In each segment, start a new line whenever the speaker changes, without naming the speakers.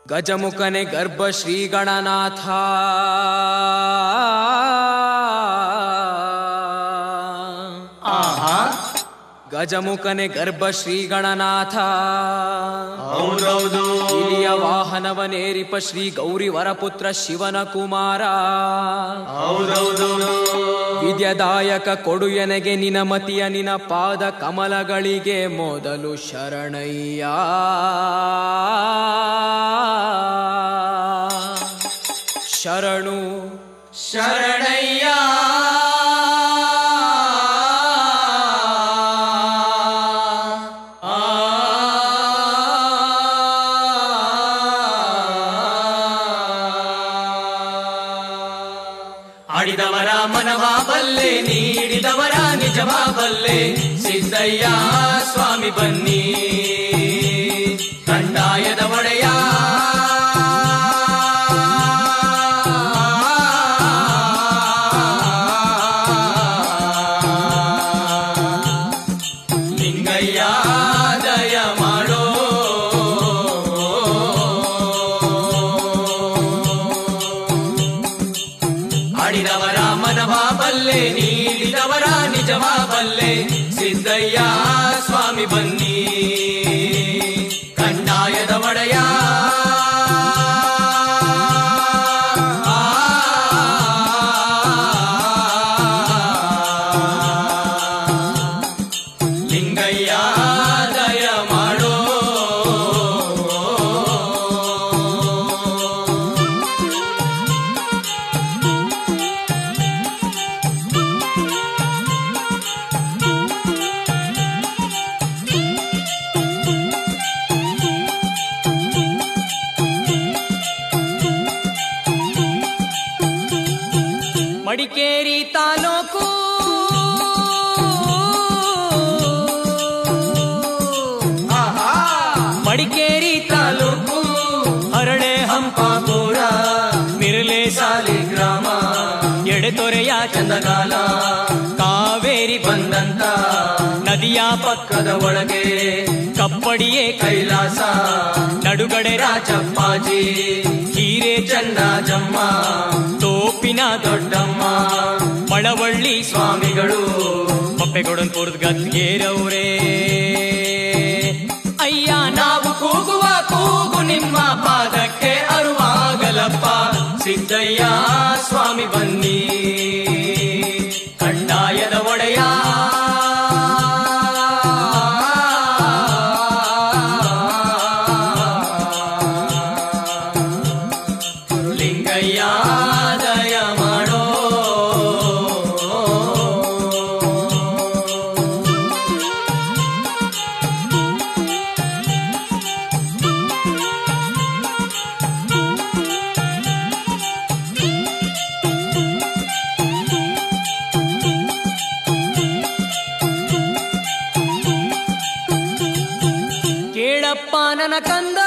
ಗಜಮುಖನೆ ಗರ್ಭ ಶ್ರೀ ಗಣನಾಥ
ಆಹಾ
ಗಜಮುಖನೆ ಗರ್ಭ ಶ್ರೀ ಗಣನಾಥ
ಹೌದೌದು
ಇಲಿಯ ವಾಹನವನೇರಿಪ ಶ್ರೀ ಗೌರಿ ವರಪುತ್ರ ಶಿವನ ಕುಮಾರ
ಹೌದೌದು
ವಿದ್ಯದಾಯಕ ಕೊಡು ಎನಗೆ ನಿನ ಮತಿಯ ನಿನ ಪಾದ ಕಮಲಗಳಿಗೆ ಮೊದಲು ಶರಣಯ್ಯ ಶರಣು
ಶರಣಯ್ಯ ಆ ಆಡಿದವರ ಮನವ ಬಲ್ಲೆ ನೀಡಿದವರ ನಿಜವ ಬಲ್ಲೆ ಸಿದ್ದಯ್ಯ ಸ್ವಾಮಿ ಬನ್ನಿ ಕಂದಾಯದ ಒಡೆಯ ಲಿಂಗಯ್ಯ ದಯ ಮಾಡೋ ಆಡಿದವರ ಮನವ ಬಲ್ಲೆ ನೀಡಿದವರ ನಿಜವ ಬಲ್ಲೆ ಸಿದ್ದಯ್ಯ ಸ್ವಾಮಿ ಬನ್ನಿ ಕಂದಾಯದ ಒಡೆಯ ಲಿಂಗಯ್ಯ ದಯ ಮಾಡೋ
ಮಡಿಕೇರಿ ತಾಲೂಕು
ಆಹಾ
ಮಡಿಕೇರಿ
ತಾಲೂಕು
ಹರಳೆ
ಹಂಪಾಪುರ
ಮಿರ್ಲೆ
ಸಾಲಿ ಗ್ರಾಮ
ಎಡೆತೊರೆಯ
ಚಂದಗಾಲ
ಕಾವೇರಿ
ಬಂದಂತ
ನದಿಯ ಪಕ್ಕ
ಪಕ್ಕದ ಒಳಗೆ
ಕಪ್ಪಡಿಯೇ ಕೈ
ಕೈಲಾಸ
ನಡುಗಡೆ ರಾಜ
ರಾಜಪ್ಪಾಜಿ
ಹೀರೆ ಚಂದ
ಚಂದಾಜಮ್ಮ
ತೋಪಿನ ದೊಡ್ಡ
ದೊಡ್ಡಮ್ಮ
ಮಳವಳ್ಳಿ
ಸ್ವಾಮಿಗಳು
ಪಪ್ಪೆಗೊಡನ್ಪುರದ ಗದ್ಗೇರವ್ರೇ ಅಯ್ಯ ನಾವು
ನಾವು ಕೂಗುವ ಕೂಗು ನಿಮ್ಮ ಪಾದಕ್ಕೆ ಅರುವಾಗಲಪ್ಪ ಸಿದ್ದಯ್ಯ ಸ್ವಾಮಿ ಬನ್ನಿ ಕಂದಾಯದ ಒಡೆಯ ಲಿಂಗಯ್ಯ ದಯ ಮಾಡೋ
ಕೇಳಪ್ಪ ನನ್ನ ಕಂದ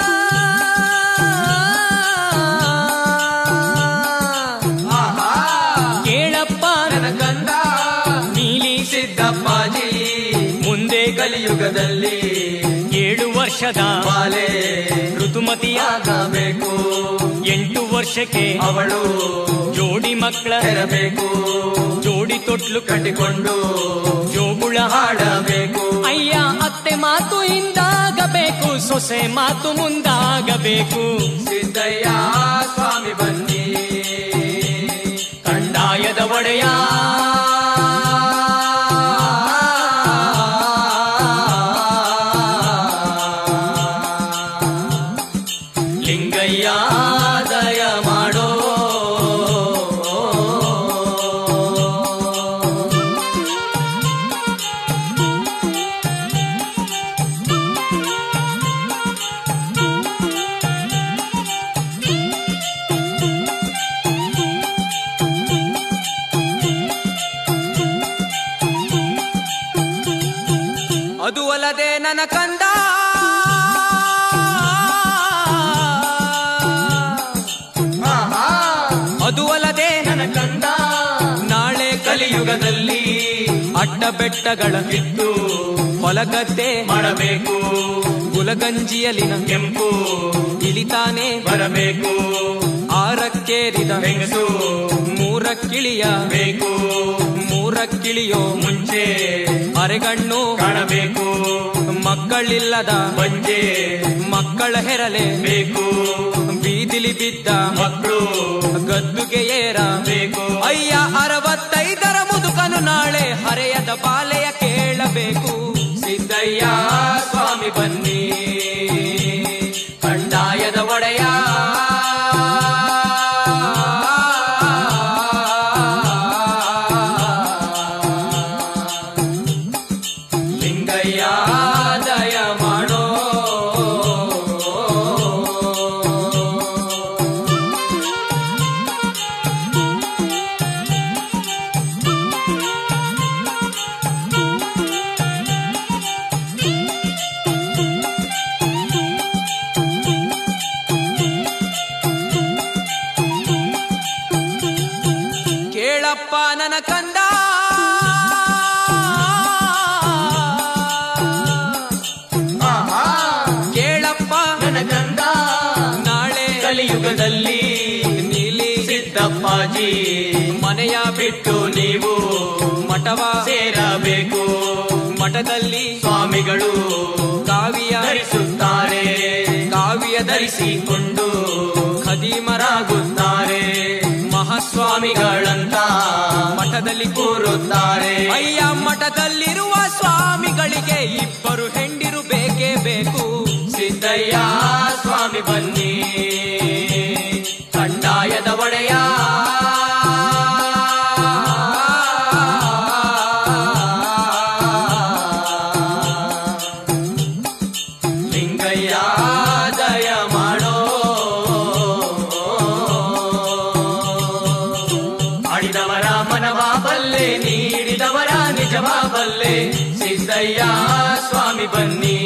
ಆಹಾ
ಕೇಳಪ್ಪ ನನ್ನ
ನನ್ನ ಕಂದ
ನೀಲಿ
ಸಿದ್ದಪ್ಪಾಜಿ
ಮುಂದೆ
ಕಲಿಯುಗದಲ್ಲಿ
ಏಳು ವರ್ಷದ
ಬಾಲೆ
ಋತುಮತಿಯ
ಆಗಬೇಕು
ಎಂಟು ವರ್ಷಕ್ಕೆ
ಅವಳು
ಜೋಡಿ ಮಕ್ಕಳ
ತೆರಬೇಕು
ಜೋಡಿ ತೊಟ್ಲು
ಕಟ್ಟಿಕೊಂಡು
ಜೋಗುಳ
ಹಾಡಬೇಕು
ಅಯ್ಯ ಅತ್ತೆ ಮಾತು ಹಿಂದಾಗಬೇಕು ಸೊಸೆ ಮಾತು ಮುಂದಾಗಬೇಕು
ಸಿದ್ದಯ್ಯ ಸ್ವಾಮಿ ಬನ್ನಿ ಕಂದಾಯದ ಒಡೆಯ ಲಿಂಗಯ್ಯ ದಯ ಮಾಡೋ
ಅದು ಅಲ್ಲದೆ ನನ್ನ ಕಂದ
ಆಹಾ
ಅದು ಅಲ್ಲದೆ
ನನ್ನ ಕಂದ
ನಾಳೆ ಕಲಿಯುಗದಲ್ಲಿ
ಕಲಿಯುಗದಲ್ಲಿ
ಅಡ್ಡ ಬೆಟ್ಟಗಳ
ಇದ್ದು
ಹೊಲಗದ್ದೆ
ಮಾಡಬೇಕು
ಗುಲಗಂಜಿಯಲಿನ
ಕೆಂಪು
ಇಳಿತಾನೆ
ಬರಬೇಕು
ಆರಕ್ಕೇರಿದ
ಹೆಂಗಸು
ಮೂರಕ್ಕಿಳಿಯ
ಬೇಕು
ಮೂರಕ್ಕಿಳಿಯೋ
ಮುಂಚೆ
ಅರೆಗಣ್ಣು
ಕಾಣಬೇಕು
ಮಕ್ಕಳಿಲ್ಲದ
ಬಂಜೆ
ಮಕ್ಕಳ ಹೆರಲೆ
ಬೇಕು
ಬೀದಿಲಿ ಬಿದ್ದ
ಮಕ್ಕಳು
ಗದ್ದುಗೆ ಏರ
ಬೇಕು
ಅಯ್ಯ ಅರವತ್ತೈದರ ಮುದುಕನು ನಾಳೆ ಹರೆಯದ ಬಾಲೆಯ ಕೇಳಬೇಕು
ಸಿದ್ದಯ್ಯ ಸ್ವಾಮಿ ಬನ್ನಿ ಕಂದಾಯದ ಒಡೆಯ ಲಿಂಗಯ್ಯ ದಯ ಮಾಡೋ
ಕೇಳಪ್ಪ ನನ್ನ ಕಂದ
ಆಹಾ,
ಕೇಳಪ್ಪ
ನನ್ನ ಗಂಧ
ನಾಳೆ
ಕಲಿಯುಗದಲ್ಲಿ
ನೀಲಿ
ಸಿದ್ದಪ್ಪಾಜಿ
ಮನೆಯ ಬಿಟ್ಟು
ಬಿಟ್ಟು ನೀವು
ಮಠವ
ಸೇರಬೇಕು
ಮಠದಲ್ಲಿ
ಸ್ವಾಮಿಗಳು
ಕಾವಿಯ
ಧರಿಸುತ್ತಾರೆ
ಕಾವಿಯ ಧರಿಸಿ
ಧರಿಸಿಕೊಂಡು
ಖದೀಮರಾಗುತ್ತಾರೆ
ಮರಾಗುತ್ತಾರೆ
ಮಹಾಸ್ವಾಮಿಗಳ
ಸ್ವಾಮಿಗಳಂತ
ಮಠದಲ್ಲಿ
ಕೂರುತ್ತಾರೆ
ಅಯ್ಯ ಮಠದಲ್ಲಿರುವ ಸ್ವಾಮಿಗಳಿಗೆ ಇಬ್ಬರು ಹೆಂಡಿರು ಬೇಕೇ ಬೇಕು
ಸಿದ್ದಯ್ಯ ಸ್ವಾಮಿ ಬನ್ನಿ ಕಂದಾಯದ ಒಡೆಯ ಲಿಂಗಯ್ಯ ದಯ ಮಾಡೋ ಆಡಿದವರ ಮನವ ಬಲ್ಲೆ ನೀಡಿದವರ ನಿಜವ ಬಲ್ಲೆ ಸಿದ್ದಯ್ಯ ಸ್ವಾಮಿ ಬನ್ನಿ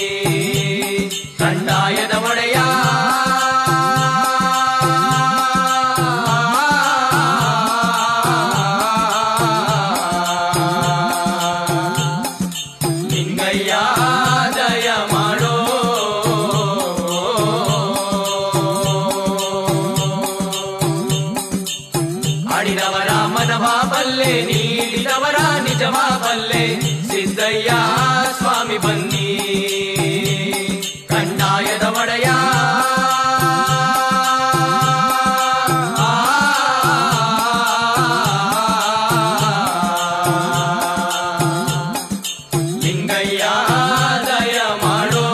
ಕಂದಾಯದ ಒಡೆಯ ಲಿಂಗಯ್ಯ ದಯ ಮಾಡೋ ಆಡಿದವರ ಮನವ ಬಲ್ಲೆ ನೀಡಿದವರ ನಿಜವ ಬಲ್ಲೆ ಸಿದ್ದಯ್ಯ ಸ್ವಾಮಿ ಬನ್ನಿ ಕಂದಾಯದ ಒಡೆಯ ಲಿಂಗಯ್ಯ ದಯ ಮಾಡೋ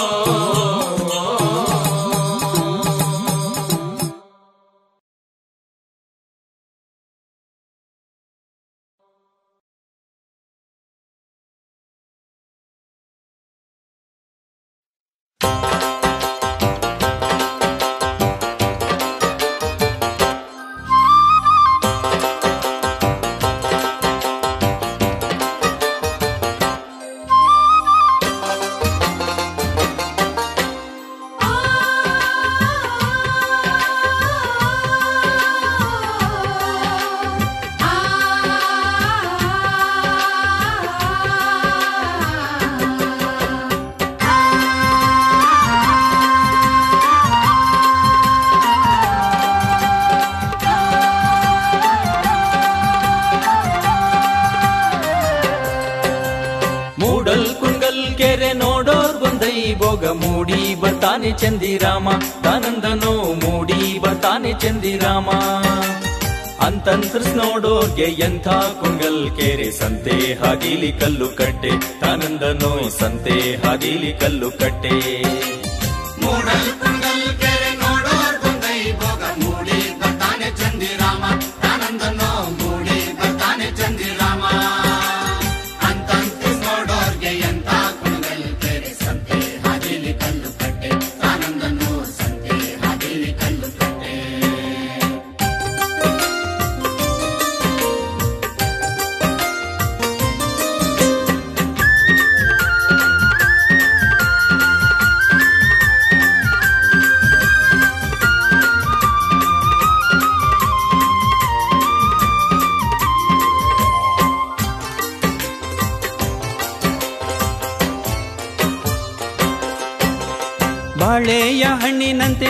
ಮೂಡಲ್ ಕುಂಗಲ್ ಕೆರೆ ನೋಡೋರ್ ಬಂದೈ ಭೋಗ ಮೂಡಿ ಬರ್ತಾನೆ ಚಂದಿರಾಮ ತಾನಂದನೋ ಮೂಡಿ ಬರ್ತಾನೆ ಚಂದಿರಾಮ ಅಂತಂತ್ರಸ್ ನೋಡೋರ್ಗೆ ಎಂಥ ಕುಂಗಲ್ ಕೆರೆ ಸಂತೆ ಹಾದಿಲಿ ಕಲ್ಲು ಕಟ್ಟೆ ತಾನಂದನೋ ಸಂತೆ ಹಾದಿಲಿ ಕಲ್ಲು ಕಟ್ಟೆ
ಮೂಡಲ್ ಕುಂಡಲ್ ಕೆರೆ ನೋಡೋರ್ ಬಂದೈ ಭೋಗ ಮೂಡಿ ಬರ್ತಾನೆ ಚಂದಿರಾಮ ಆನಂದನೋ ಮೂಡಿ ಬರ್ತಾನೆ ಚಂದಿರಾಮ ಅಂತಂತ ನೋಡೋರ್ಗೆ ಎಂತ ಕುಂಡಲ್ ಕೆರೆ ಸಂತೆ ಹಾದಿಲಿ ಕಲ್ಲು ಕಟ್ಟೆ ಆನಂದನೋ ಸಂತೆ ಹಾದಿಲಿ ಕಲ್ಲು ಕಟ್ಟೆ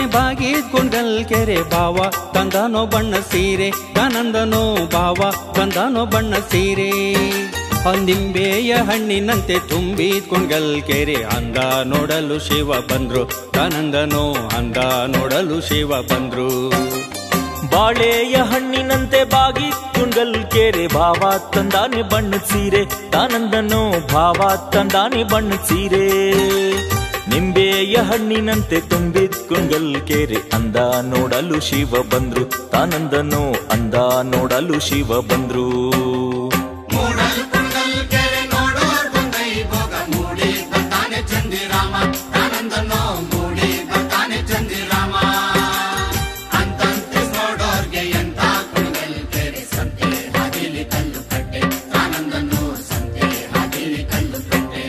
ಬಾಗಿದ್ ಕುಂಡಲ್ ಕೆರೆ ಬಾವ ತಂದನೋ ಬಣ್ಣ ಸೀರೆ ಆನಂದನೋ ಬಾವ ತಂದನೋ ಬಣ್ಣ ಸೀರೆ ನಿಂಬೆಯ ಹಣ್ಣಿನಂತೆ ತುಂಬಿ ಕುಂಡಲ್ ಕೆರೆ ಅಂದ ನೋಡಲು ಶಿವ ಬಂದ್ರು ಆನಂದನೋ ಅಂದ ನೋಡಲು ಶಿವ ಬಂದ್ರು
ಬಾಳೆಯ ಹಣ್ಣಿನಂತೆ ಬಾಗಿ ತುಂಗಲ್ ಕೆರೆ ಭಾವ ತಂದಾನೆ ಬಣ್ಣ ಸೀರೆ ತಾನಂದನೋ ಭಾವ ತಂದಾನೆ ಬಣ್ಣ ಸೀರೆ ನಿಂಬೆಯ ಹಣ್ಣಿನಂತೆ ತುಂಬಿದ್ ಕುಂಗಲ್ ಕೆರೆ ಅಂದ ನೋಡಲು ಶಿವ ಬಂದ್ರು ತಾನಂದನೋ ಅಂದ ನೋಡಲು ಶಿವ ಬಂದ್ರು
ಮೂಡಲ್ ಕುಂಡಲ್ ಕೆರೆ ನೋಡೋರ್ ಬಂದೈ ಭೋಗ ಮೂಡಿ ಬರ್ತಾನೆ ಚಂದಿರಾಮ ಆನಂದನೋ ಮೂಡಿ ಬರ್ತಾನೆ ಚಂದಿರಾಮ ಅಂತಂತೆ ನೋಡೋರ್ಗೆ ಎಂತ ಕುಂಡಲ್ ಕೆರೆ ಸಂತೆ ಹಾದಿಲಿ ಕಲ್ಲು ಕಟ್ಟೆ ಆನಂದನೋ ಸಂತೆ ಹಾದಿಲಿ ಕಲ್ಲು ಕಟ್ಟೆ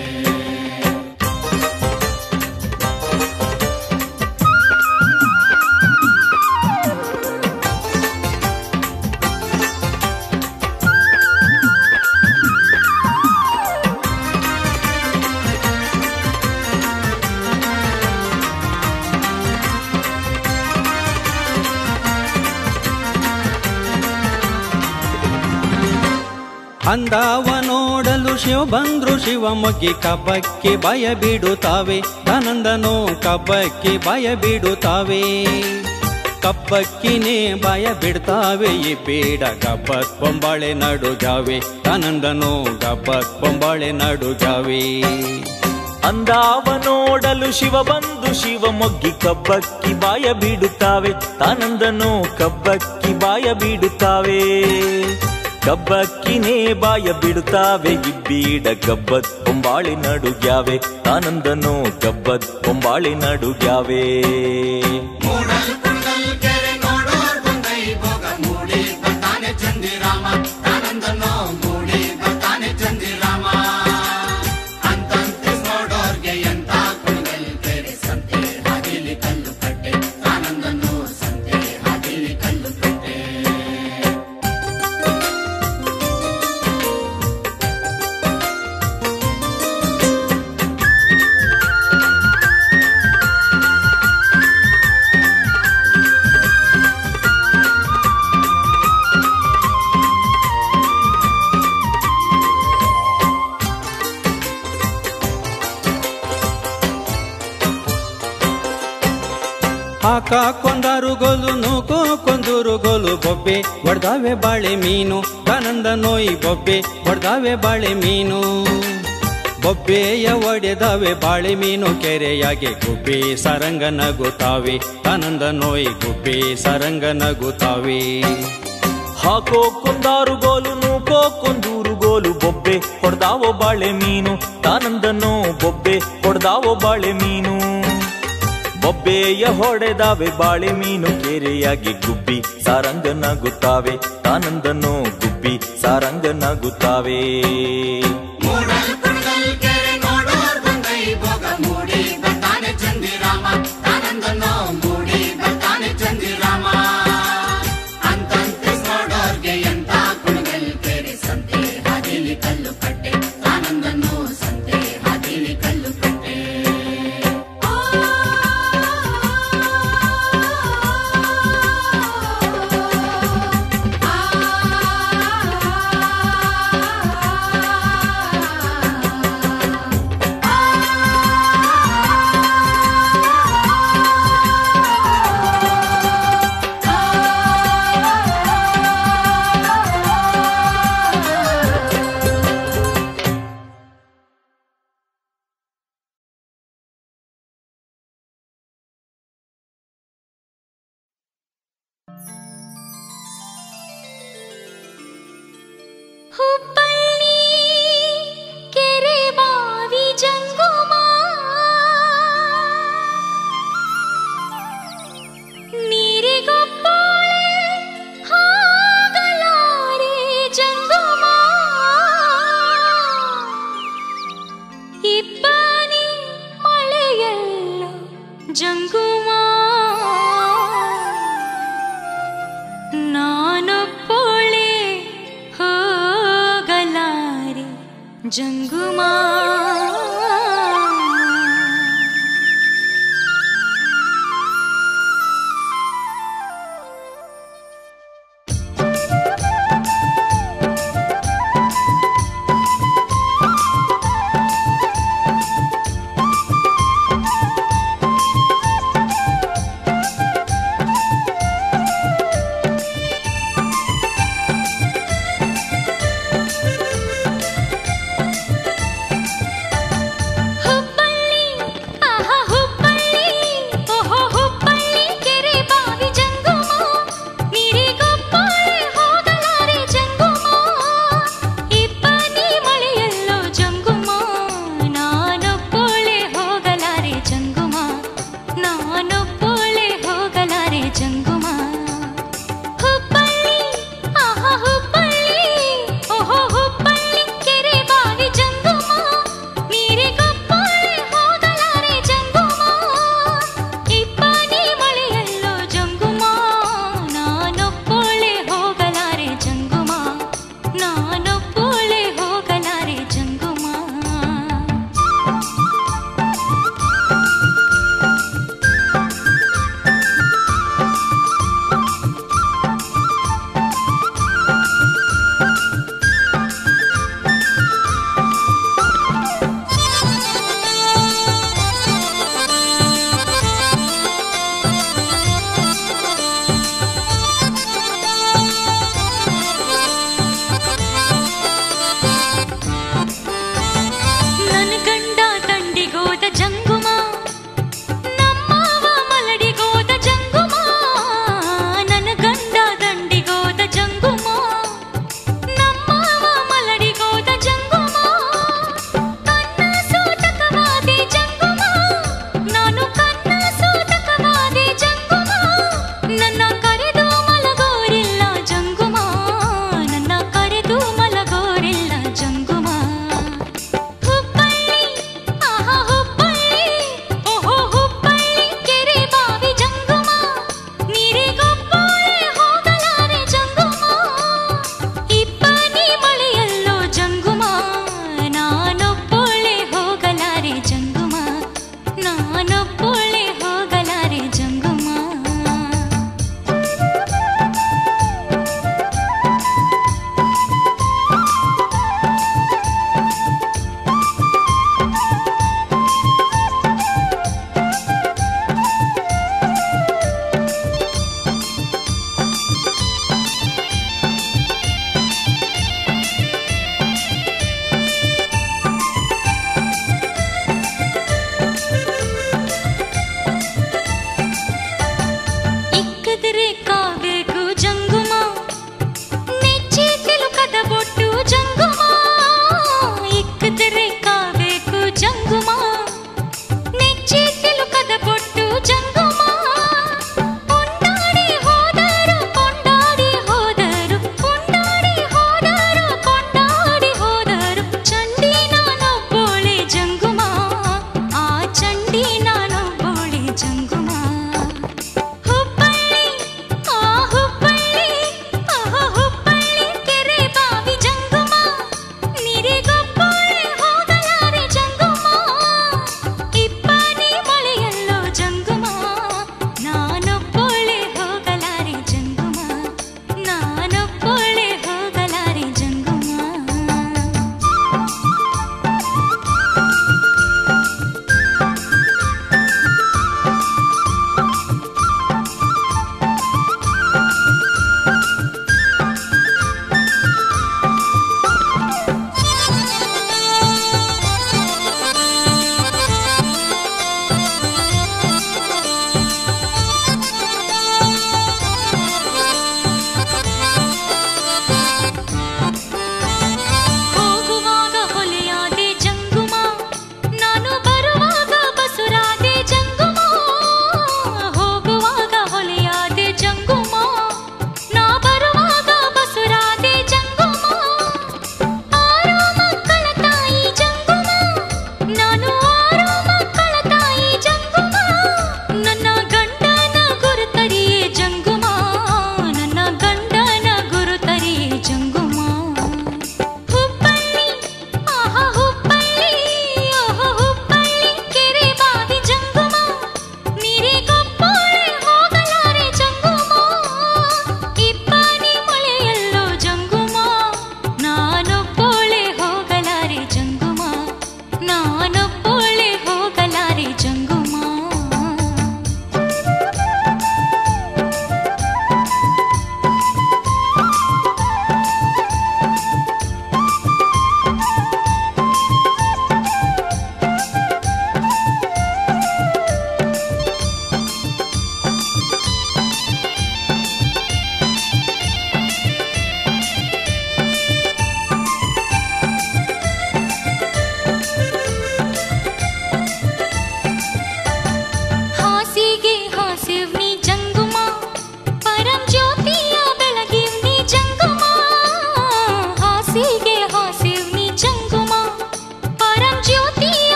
ಅಂದವ ನೋಡಲು ಶಿವ ಬಂದ್ರು ಶಿವ ಮೊಗ್ಗಿ ಕಬ್ಬಕ್ಕೆ ಭಯ ಬಿಡುತ್ತಾವೆ ಆನಂದನೋ ಕಬ್ಬಕ್ಕೆ ಭಯ ಬಿಡುತ್ತಾವೆ ಕಬ್ಬಕ್ಕಿನೇ ಭಯ ಬಿಡ್ತಾವೆ ಈ ಬೇಡ ಗಬ್ಬತ್ ಬೊಂಬಾಳೆ ನಡುಗಾವೆ ಆನಂದನೋ ಗಬ್ಬತ್ ಬೊಂಬಾಳೆ ನಡುಗಾವೆ
ಅಂದಾವ ನೋಡಲು ಶಿವ ಬಂದು ಶಿವ ಮೊಗ್ಗಿ ಕಬ್ಬಕ್ಕಿ ಬಾಯ ಬಿಡುತ್ತಾವೆ ತಾನಂದನೋ ಕಬ್ಬಕ್ಕಿ ಬಾಯ ಬಿಡುತ್ತಾವೆ ಕಬ್ಬಕ್ಕಿನೇ ಬಾಯ ಬಿಡುತ್ತಾವೆ ಇಬ್ಬೀಡ ಗಬ್ಬತ್ ಕೊಂಬಾಳೆ ನಡುಗ್ಯಾವೆ ತಾನಂದನೋ ಗಬ್ಬತ್ ಕೊಂಬಾಳೆ ನಡುಗ್ಯಾವೆ
ಮೂಡಲ್ ಕುಂಡಲ್ ಕೆರೆ ನೋಡೋರ್ ಬಂದೈ ಭೋಗ ಮೂಡಿ ಬರ್ತಾನೆ ಚಂದಿರಾಮ ಆನಂದನೋ ಮೂಡಿ ಬರ್ತಾನೆ ಚಂದಿರಾಮ ಅಂತಂತೆ ನೋಡೋರ್ಗೆ ಎಂತ ಕುಂಡಲ್ ಕೆರೆ ಸಂತೆ ಹಾದಿಲಿ ಕಲ್ಲು ಕಟ್ಟೆ ಆನಂದನೋ ಸಂತೆ ಹಾದಿಲಿ ಕಲ್ಲು ಕಟ್ಟೆ
ಹಾಕ ಕೊಂದಾರು ಗೋಲು ನೂಕು ಕೊಂದೂರು ಗೋಲು ಬೊಬ್ಬೆ ಹೊಡ್ದಾವೆ ಬಾಳೆ ಮೀನು ಆನಂದ ನೋಯಿ ಬೊಬ್ಬೆ ಹೊಡ್ದಾವೆ ಬಾಳೆ ಮೀನು ಬೊಬ್ಬೆಯ ಒಡೆದಾವೆ ಬಾಳೆ ಮೀನು ಕೆರೆಯಾಗೆ ಗುಬ್ಬಿ ಸರಂಗ ನಗುತ್ತಾವೆ ಆನಂದ ನೋಯಿ ಗುಬ್ಬಿ ಸರಂಗ ನಗುತ್ತಾವೆ
ಹಾಕೋ ಕೊಂದಾರು ಗೋಲು ನೂಕೋ ಕೊಂದೂರು ಗೋಲು ಬೊಬ್ಬೆ ಹೊಡ್ದಾವೋ ಬಾಳೆ ಮೀನು ತಾನಂದನೋ ಬೊಬ್ಬೆ ಹೊಡ್ದಾವೋ ಬಾಳೆ ಮೀನು ಬೊಬ್ಬೆಯ ಹೊಡೆದಾವೆ ಬಾಳೆ ಮೀನು ಕೆರೆಯಾಗಿ ಗುಬ್ಬಿ ಸಾರಂಗ ನಗುತ್ತಾವೆ ತಾನಂದನೋ ಗುಬ್ಬಿ ಸಾರಂಗ ನಗುತ್ತಾವೆ
ಮೂಡಲ್ ಕುಂಡಲ್ ಕೆರೆ ನೋಡೋರ್ ಬಂದೈ ಭೋಗ ಮೂಡಿ ಬರ್ತಾನೆ ಚಂದಿರಾಮ ಆನಂದನೋ ಮೂಡಿ ಬರ್ತಾನೆ ಚಂದಿರಾಮ ಅಂತಂತೆ ನೋಡೋರ್ಗೆ ಎಂತ ಕುಂಡಲ್ ಕೆರೆ ಸಂತೆ ಹಾದಿಲಿ ಕಲ್ಲು ಕಟ್ಟೆ ಆನಂದನೋ ಸಂತೆ ಹಾದಿಲಿ ಕಲ್ಲು ಕಟ್ಟೆ
ಹುಬ್ಬಳ್ಳಿ ಕೆರೆ ಬಾವಿ ಜಂಗುಮ ನೀರಿಗೊಪ್ಪೋಳೆ ಹಾಗಲಾರೆ ಜಂಗುಮ ಇಬ್ಬನಿ ಮಳೆಯಲ್ಲ ಜಂಗುಮ ನಾನೊಪ್ಪೋಳೆ ಹೋಗಲಾರೆ ಜಂಗುಮಾ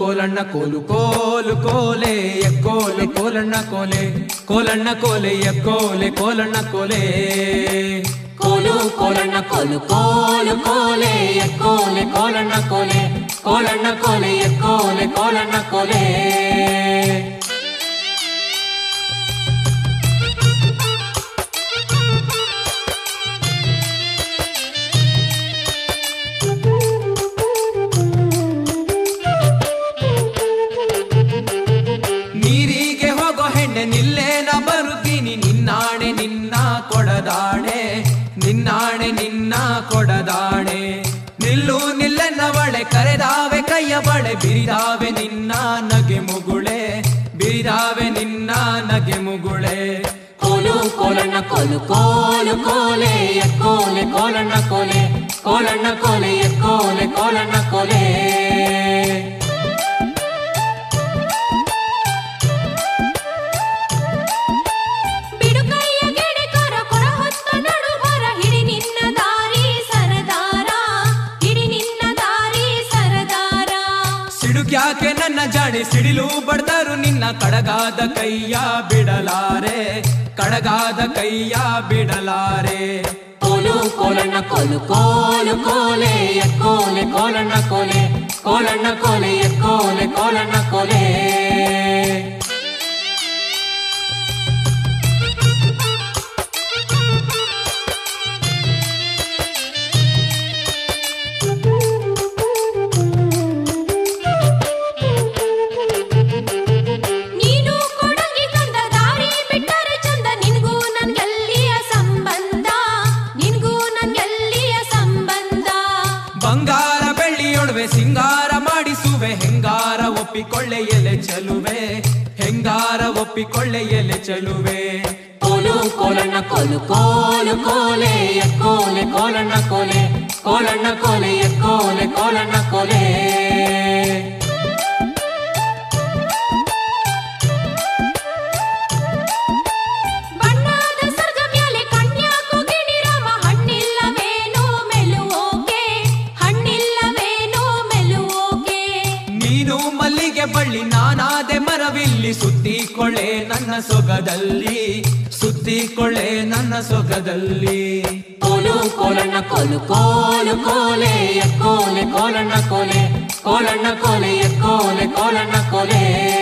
ಕೋಲಣ್ಣ ಕೋಲು ಕೋಲು ಕೋಲೆ ಎಕ್ಕೋಲೆ ಕೋಲಣ್ಣ ಕೋಲೆ ಕೋಲಣ್ಣ ಕೋಲೆ ಎಕ್ಕೋಲೆ ಕೋಲಣ್ಣ ಕೋಲೆ
ಕೋಲು ಕೋಲಣ್ಣ ಕೋಲು ಕೋಲು ಕೋಲೆ ಎಕ್ಕೋಲೆ ಕೋಲಣ್ಣ ಕೋಲೆ ಕೋಲಣ್ಣ ಕೋಲೆ ಎಕ್ಕೋಲೆ ಕೋಲಣ್ಣ ಕೋಲೆ
ನೀರಿಗೆ ಹೋಗೋ ಹೆಣ್ಣೆ ನಿಲ್ಲೇನ ಬರುತ್ತೀನಿ ನಿನ್ನಾಣೆ ನಿನ್ನ ಕೊಡದಾಣೆ ನಿನ್ನಾಣೆ ನಿನ್ನ ಕೊಡದಾಣೆ ನಿಲ್ಲು ನಿಲ್ಲೆನ್ನವಳೆ ಕರೆದಾವೆ ಕೈಯ ಬಳೆ ಬಿರಿದಾವೆ ನಿನ್ನ ನಗೆ ಮುಗುಳೆ ಬಿರಿದಾವೆ ನಿನ್ನ ನಗೆ ಮುಗುಳೆ
ಕೋಲು ಕೋಲಣ್ಣ ಕೋಲು ಕೋಲು ಕೋಲೆ ಎಕ್ಕೋಲೆ ಕೋಲಣ್ಣ ಕೋಲೆ ಕೋಲಣ್ಣ ಕೋಲೆ ಎಕ್ಕೋಲೆ ಕೋಲಣ್ಣ ಕೋಲೆ
ಬಿಡು ಕೈಯ ಗೆಣೆಕರ ಕೊರ ಹೊತ್ತ ನಡು ಹೊರ ಹಿಡಿ ನಿನ್ನ ದಾರಿ ಸರದಾರ ಹಿಡಿ ನಿನ್ನ ದಾರಿ ಸರದಾರ
ಸಿಡುಕ್ಯಾಕೆ ನನ್ನ ಜಾಡಿ ಸಿಡಿಲು ಬಡ್ದರು ನಿನ್ನ ಕಡಗಾದ ಕೈಯ ಬಿಡಲಾರೆ ಕಡಗಾದ ಕೈಯ ಬಿಡಲಾರೆ
ಕೋಲು ಕೋಲಣ್ಣ ಕೋಲು ಕೋಲು ಕೋಲೆ ಎಕ್ಕೋಲೆ ಕೋಲಣ್ಣ ಕೋಲೆ ಕೋಲಣ್ಣ ಕೋಲೆ ಎಕ್ಕೋಲೆ ಕೋಲಣ್ಣ ಕೋಲೆ
ನೀನು ಕೊಡಗಿ ಕಂದ ದಾರಿ ಬಿಟ್ಟರೆ ಚಂದ ನಿನ್ಗೂ ನನ್ಗೆಲ್ಲಿಯ ಸಂಬಂಧ ನಿನ್ಗೂ ನನ್ಗೆಲ್ಲಿಯ ಸಂಬಂಧ
ಬಂಗಾರ ಬೆಳ್ಳಿಯೊಡವೆ ಸಿಂಗಾರ ಮಾಡಿಸುವೆ ಹೆಂಗಾರ ಒಪ್ಪಿಕೊಳ್ಳೆ ಎಲೆ ಚೆಲುವೆ ಹೆಂಗಾರ ಒಪ್ಪಿಕೊಳ್ಳೆ ಎಲೆ ಚೆಲುವೆ
ಕೋಲು ಕೋಲಣ್ಣ ಕೋಲು ಕೋಲು ಕೋಲೆ ಎಕ್ಕೋಲೆ ಕೋಲಣ್ಣ ಕೋಲೆ ಕೋಲಣ್ಣ ಕೋಲೆ ಎಕ್ಕೋಲೆ ಕೋಲಣ್ಣ ಕೋಲೆ
ಬಣ್ಣದ ಸರ್ಗ ಮ್ಯಾಲೆ ಕನ್ಯಾಕು ಗಿಣಿರಾಮ ಹಣ್ಣಿಲ್ಲವೇನೋ ಮೆಲುವೋಕೆ ಹಣ್ಣಿಲ್ಲವೇನೋ ಮೆಲುವೋಕೆ
ನೀನು ಮಲ್ಲಿಗೆ ಬಳ್ಳಿ ನಾನಾದೆ ಮರವಿಲ್ಲಿ ಸುತ್ತಿಕೊಳ್ಳೆ ನನ್ನ ಸೊಗದಲ್ಲಿ ಸುತ್ತಿಕೊಳ್ಳೆ ನನ್ನ ಸೊಗದಲ್ಲಿ
ಕೋಲು ಕೋಲಣ್ಣ ಕೋಲು ಕೋಲು ಕೋಲೆ ಎಕ್ಕೋಲೆ ಕೋಲಣ್ಣ ಕೋಲೆ ಕೋಲಣ್ಣ ಕೋಲೆ ಎಕ್ಕೋಲೆ ಕೋಲಣ್ಣ ಕೋಲೆ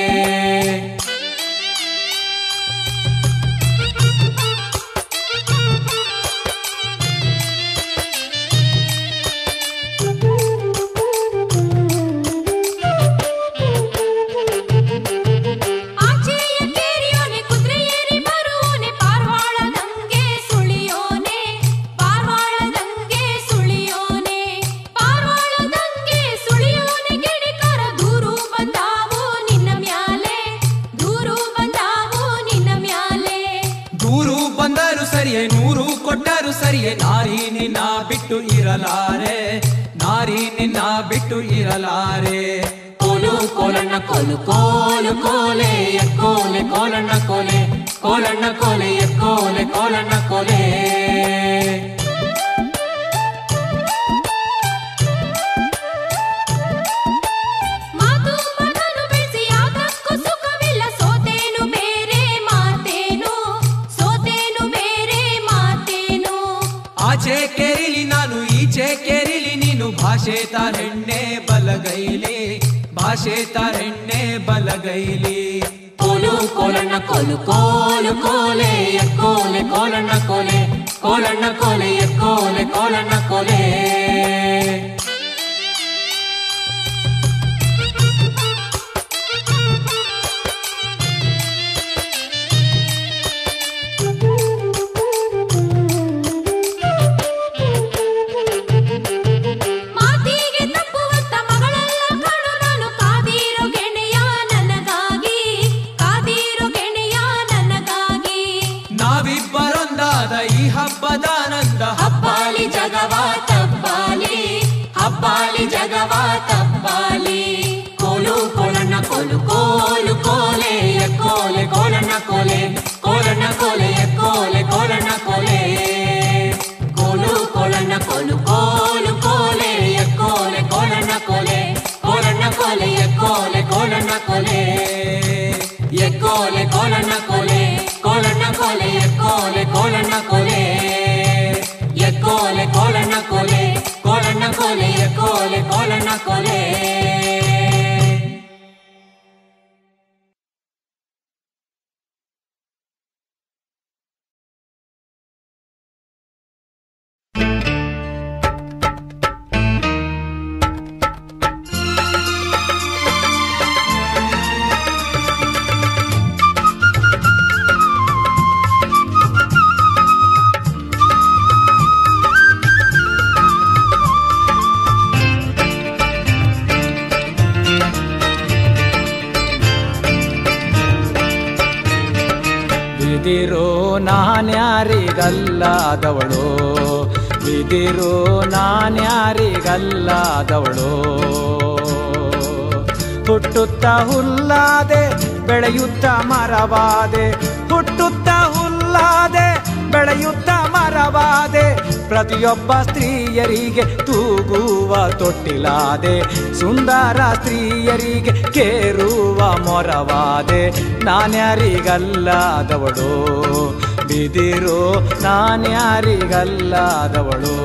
ಆಚೆಯ ಕೇರಿಯೋನೆ ಕುದುರೆ ಏರಿ ಬರುವೋನೆ ಪಾರ್ವಾಳದಂಗೆ ಸುಳಿಯೋನೆ ಪಾರ್ವಾಳದಂಗೆ ಸುಳಿಯೋನೆ ಪಾರ್ವಾಳದಂಗೆ ಸುಳಿಯೋನೆ ಗಿಣಿಕರ ದೂರು ಬಂದಾವು ನಿನ್ನ ಮ್ಯಾಲೆ ದೂರು ಬಂದಾವು ನಿನ್ನ ಮ್ಯಾಲೆ
ದೂರು ಬಂದರು ಸರಿಯೇ ನೂರು ಕೊಟ್ಟರು ಸರಿಯೇ ನಾರಿ ನಿನ್ನ ಬಿಟ್ಟು ಇರಲಾರೆ ನಾರಿ ನಿನ್ನ ಬಿಟ್ಟು ಇರಲಾರೆ
ಕೋಲು ಕೋಲಣ್ಣ ಕೋಲು ಕೋಲು ಕೋಲೆ ಎಕ್ಕೋಲೆ ಕೋಲಣ್ಣ ಕೋಲೆ ಕೋಲಣ್ಣ ಕೋಲೆ ಎಕ್ಕೋಲೆ ಕೋಲಣ್ಣ ಕೋಲೆ
ಮಾತು ಮಗನು ಬೆಳೆಸಿ ಯಾಕಕ್ಕೂ ಸುಖವಿಲ್ಲ ಸೋತೇನು ಬೇರೆ ಮಾತೇನು ಸೋತೇನು ಬೇರೆ ಮಾತೇನು
ಆಚೆ ಕೇರಿಲಿ ನಾನು ಈಚೆ ಕೇರಿಲಿ ನೀನು ಭಾಷೆ ತಾರೆಣ್ಣೆ ಬಲಗೈಲಿ ಭಾಷೆ ತಾರೆಣ್ಣೆ ಬಲಗೈಲಿ
ಕೋಲು ಕೋಲಣ್ಣ ಕೋಲು ಕೋಲು ಕೋಲೆ ಎಕ್ಕೋಲೆ ಕೋಲಣ್ಣ ಕೋಲೆ ಕೋಲಣ್ಣ ಕೋಲೆ ಎಕ್ಕೋಲೆ ಕೋಲಣ್ಣ ಕೋಲೆ
ಮಾತಿಗೆ ತಪ್ಪುವಂತ ಮಗಳೆಲ್ಲ ಕಾಣು ನಾನು ಕಾದಿರೋ ಗೆಣೆಯ ನನಗಾಗಿ ಕಾದಿರೋ ಗೆಣೆಯ ನನಗಾಗಿ
ನಾವಿಬ್ಬರೊಂದಾದ ಈ ಹಬ್ಬದಾನಂದ
ಹಬ್ಬಾಲಿ ಜಗವ ತಬ್ಬಾಲಿ ಹಬ್ಬಾಲಿ ಜಗವ ತಬ್ಬಾಲಿ ಕೋಲು ಕೋಲಣ್ಣ ಕೋಲು ಕೋಲು ಕೋಲೆ ಎಕ್ಕೋಲೆ ಕೋಲಣ್ಣ ಕೋಲೆ ಕೋಲಣ್ಣ ಕೋಲೆ ಎಕ್ಕೋಲೆ ಕೋಲಣ್ಣ ಕೋಲೆ ಕೋಲು ಕೋಲಣ್ಣ ಕೋಲು ಕೋಲು ಕೋಲೆ ಎಕ್ಕೋಲೆ ಕೋಲಣ್ಣ ಕೋಲೆ ಕೋಲಣ್ಣ ಕೋಲೆ ಎಕ್ಕೋಲೆ ಕೊಲೆ ಎಕ್ಕೋಲೆ ಕೋಲಣ್ಣ ಕೊಲೆ ಕೋಲಣ್ಣ ಕೊಲೆ ಎಕ್ಕೋಲೆ ಕೋಲಣ್ಣ ಕೊಲೆ ಎಕ್ಕೋಲೆ ಕೋಲಣ್ಣ ಕೊಲೆ ಕೋಲಣ್ಣ ಕೊಲೆ ಎಕ್ಕೋಲೆ ಕೋಲಣ್ಣ ಕೊಲೆ
ಬಿದಿರು ನಾನ್ಯಾರಿಗಲ್ಲಾದವಳು ಬಿದಿರು ನಾನ್ಯಾರಿಗಲ್ಲಾದವಳು ಹುಟ್ಟುತ್ತ ಹುಲ್ಲಾದೆ ಬೆಳೆಯುತ್ತ ಮರವಾದೆ ಹುಟ್ಟುತ್ತ ಹುಲ್ಲಾದೆ ಬೆಳೆಯುತ್ತ ಮರವಾದೆ ಪ್ರತಿಯೊಬ್ಬ ಸ್ತ್ರೀಯರಿಗೆ ತೂಗುವ ತೊಟ್ಟಿಲಾದೆ ಸುಂದರ ಸ್ತ್ರೀಯರಿಗೆ ಕೇರುವ ಮೊರವಾದೆ ನಾನ್ಯಾರಿಗಲ್ಲಾದವಳು ಬಿದಿರು ನಾನ್ಯಾರಿಗಲ್ಲಾದವಳು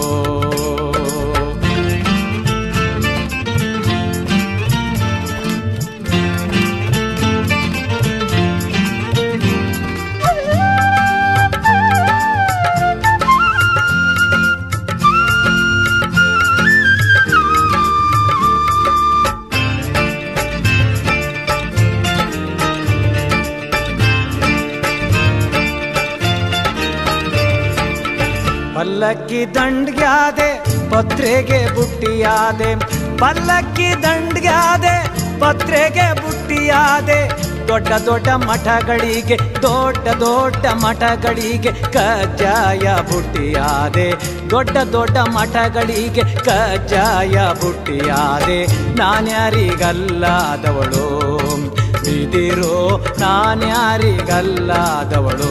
ಪಲ್ಲಕ್ಕಿ ದಂಡ್ಗ್ಯಾದೆ ಪತ್ರೆಗೆ ಬುಟ್ಟಿಯಾದೆ ಪಲ್ಲಕ್ಕಿ ದಂಡ್ಗ್ಯಾದೆ ಪತ್ರೆಗೆ ಬುಟ್ಟಿಯಾದೆ ದೊಡ್ಡ ದೊಡ್ಡ ಮಠಗಳಿಗೆ ದೊಡ್ಡ ದೊಡ್ಡ ಮಠಗಳಿಗೆ ಕಜ್ಜಾಯ ಬುಟ್ಟಿಯಾದೆ ದೊಡ್ಡ ದೊಡ್ಡ ಮಠಗಳಿಗೆ ಕಜ್ಜಾಯ ಬುಟ್ಟಿಯಾದೆ ನಾನ್ಯಾರಿಗಲ್ಲಾದವಳು ಬಿದಿರೋ ನಾನ್ಯಾರಿಗಲ್ಲಾದವಳು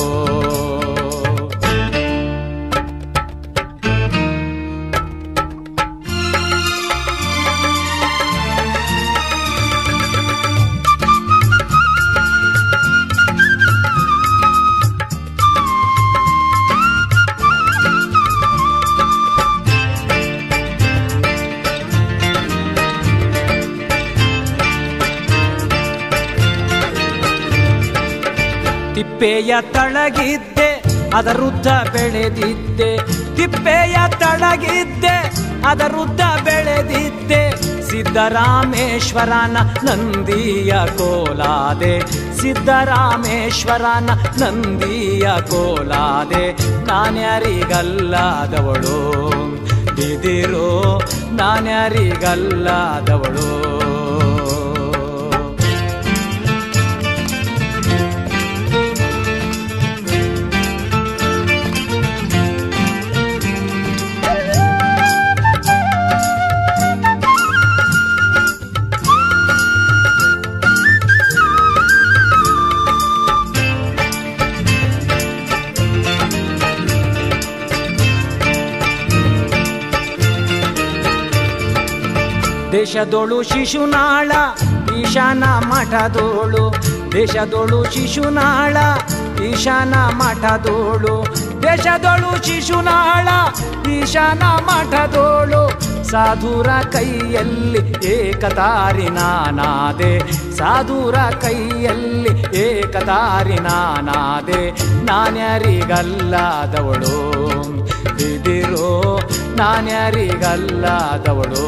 ತಿಪ್ಪೆಯ ತಳಗಿದ್ದೆ ಅದರುದ್ದ ಬೆಳೆದಿದ್ದೆ ತಿಪ್ಪೆಯ ತಳಗಿದ್ದೆ ಅದರುದ್ದ ಬೆಳೆದಿದ್ದೆ ಸಿದ್ದರಾಮೇಶ್ವರನ ನಂದಿಯ ಕೋಲಾದೆ ಸಿದ್ದರಾಮೇಶ್ವರನ ನಂದಿಯ ಕೋಲಾದೆ ನಾನ್ಯಾರಿಗಲ್ಲಾದವಳು ಬಿದಿರೋ ನಾನ್ಯಾರಿಗಲ್ಲಾದವಳು ದೇಶದೊಳು ಶಿಶುನಾಳ ಈಶಾನ ಮಠದೋಳು ದೇಶದೊಳು ಶಿಶುನಾಳ ಈಶಾನ ಮಠದೋಳು ದೇಶದೊಳು ಶಿಶುನಾಳ ಈಶಾನ ಮಠದೋಳು ಸಾಧುರ ಕೈಯಲ್ಲಿ ಏಕತಾರಿ ನಾನಾದೆ ಸಾಧುರ ಕೈಯಲ್ಲಿ ಏಕತಾರಿ ನಾನಾದೆ ನಾನ್ಯಾರಿಗಲ್ಲಾದವಳು ಬಿದಿರೋ ನಾನ್ಯಾರಿಗಲ್ಲಾದವಳು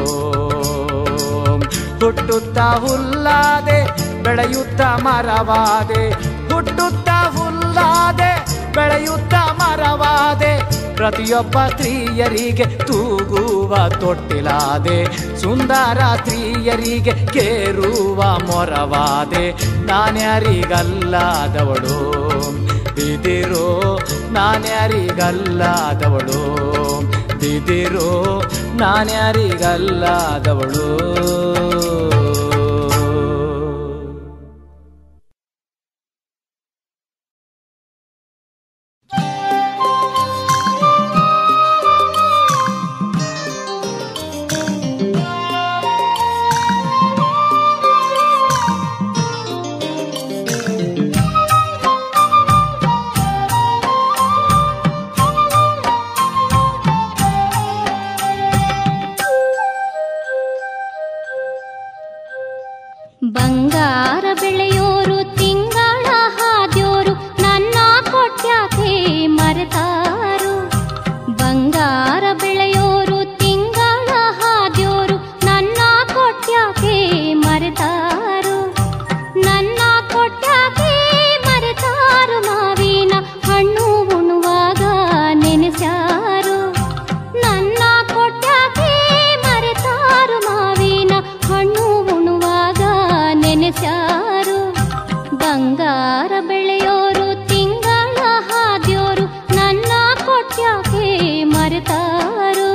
ಹುಟ್ಟುತ್ತ ಹುಲ್ಲಾದೆ ಬೆಳೆಯುತ್ತ ಮರವಾದೆ ಹುಟ್ಟುತ್ತ ಹುಲ್ಲಾದೆ ಬೆಳೆಯುತ್ತ ಮರವಾದೆ ಪ್ರತಿಯೊಬ್ಬ ಸ್ತ್ರೀಯರಿಗೆ ತೂಗುವ ತೊಟ್ಟಿಲಾದೆ ಸುಂದರ ಸ್ತ್ರೀಯರಿಗೆ ಕೇರುವ ಮೊರವಾದೆ ನಾನ್ಯಾರಿಗಲ್ಲಾದವಳು ಬಿದಿರೋ ನಾನ್ಯಾರಿಗಲ್ಲಾದವಳು ಬಿದಿರೋ ನಾನ್ಯಾರಿಗಲ್ಲಾದವಳು
ಿ ಬಂಗಾರ ಬೆಳೆಯೋರು ತಿಂಗಳ ಹಾದ್ಯೋರು ನನ್ನ ಕೊಟ್ಯಾಕೆ ಮರೆತಾರು ಬಂಗಾರ ಬೆಳೆಯೋರು ತಿಂಗಳ ಹಾದ್ಯೋರು ನನ್ನ ಕೊಟ್ಯಾಕೆ ಮರೆತಾರು ನನ್ನ ಕೊಟ್ಯಾಕೆ ಮರೆತಾರು ಮಾವಿನ ಹಣ್ಣು ಉಣುವಾಗ ನೆನೆಸ್ಯಾರು ನನ್ನ ಕೊಟ್ಯಾಕೆ ಮರೆತಾರು ಮಾವಿನ ಹಣ್ಣು ಉಣುವಾಗ ನೆನೆಸ್ಯಾರು ಬಂಗಾರ ಬೆಳೆಯೋರು ತಿಂಗಳ ಹಾದ್ಯೋರು ನನ್ನ ಕೊಟ್ಯಾಕೆ ಮರೆತಾರು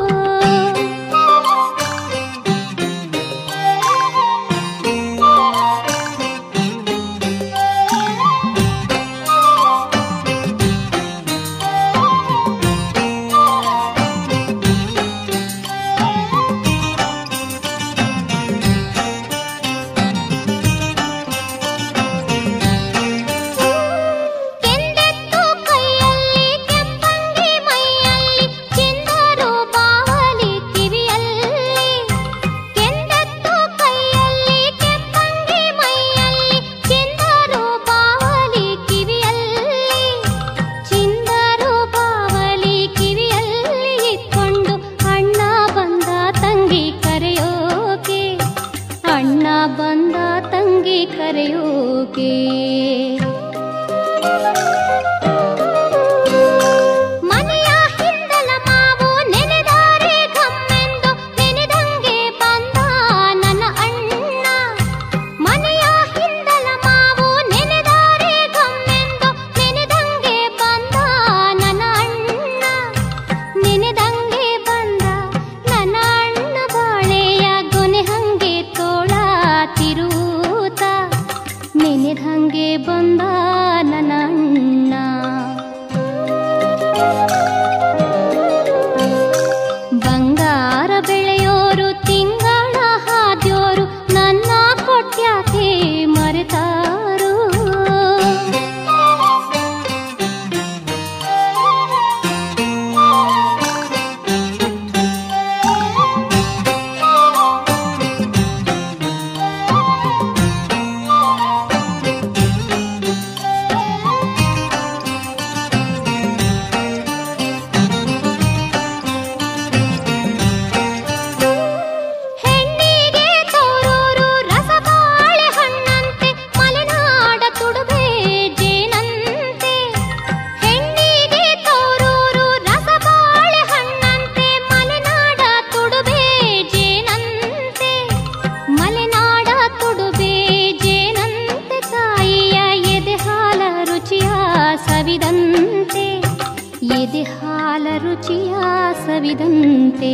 ಕೆಂದೆತ್ತು ಕೈಯಲ್ಲಿ ಕೆಂಪಂಗಿ ಮೈಯಲ್ಲಿ ಚಿಂದರು ಬಾವಲಿ ಕಿವಿಯಲ್ಲಿ ಕೆಂದೆತ್ತು ಕೈಯಲ್ಲಿ ಕೆಂಪಂಗಿ ಮೈಯಲ್ಲಿ ಚಿಂದರು ಬಾವಲಿ ಕಿವಿಯಲ್ಲಿ ಚಿಂದರು ಬಾವಲಿ ಕಿವಿಯಲ್ಲಿ ಇಟ್ಕೊಂಡು ಅಣ್ಣ ಬಂದ ತಂಗಿ ಕರೆಯೋಕೆ ಅಣ್ಣ ಬಂದ ತಂಗಿ ಕರೆಯೋಕೆ ಮನೆಯ ಹಿಂದಲ ಮಾವು ನೆನೆದಾರೆ ಗಮ್ಮೆಂದು ನೆನೆದಂಗೆ ಬಂದ ನನ್ನ ಅಣ್ಣ ಮನೆಯ ಹಿಂದಲ ಮಾವು ನೆನೆದಾರೆ ಗಮ್ಮೆಂದು ನೆನೆದಂಗೆ ಬಂದ ನನ್ನ ಅಣ್ಣ ನೆನೆದಂಗೆ ಬಂದ ನನ್ನ ಅಣ್ಣ ಬಾಳೆಯ ಗೊನೆ ಹಂಗೆ ತೋಳ ತಿರುತ ನೆನೆದಂಗೆ ಬಂದ ನನ್ನ ಅಣ್ಣ ಬಂಗಾರ ಬೆಳೆಯೋರು ತಿಂಗಳ ಹಾದ್ಯೋರು ನನ್ನ ಕೊಟ್ಯಾಕೆ ಮರೆತಾರು ಹೆಣ್ಣಿಗೆ ತೋರೂರು ರಸಬಾಳೆ ಹಣ್ಣಂತೆ ಮಲೆನಾಡ ತುಡುಬೆ ಜೇನಂತೆ ಹೆಣ್ಣಿಗೆ ತೋರೂರು ರಸಬಾಳೆ ಹಣ್ಣಂತೆ ಮಲೆನಾಡ ತುಡುಬೆ ಜೇನಂತೆ ಮಲೆನಾಡ ತುಡುಬೆ ಜೇನಂತೆ ತಾಯಿಯ ಎದೆ ಹಾಲ ರುಚಿಯ ಸವಿದಂತೆ ಎದೆ ಹಾಲ ರುಚಿಯ ಸವಿದಂತೆ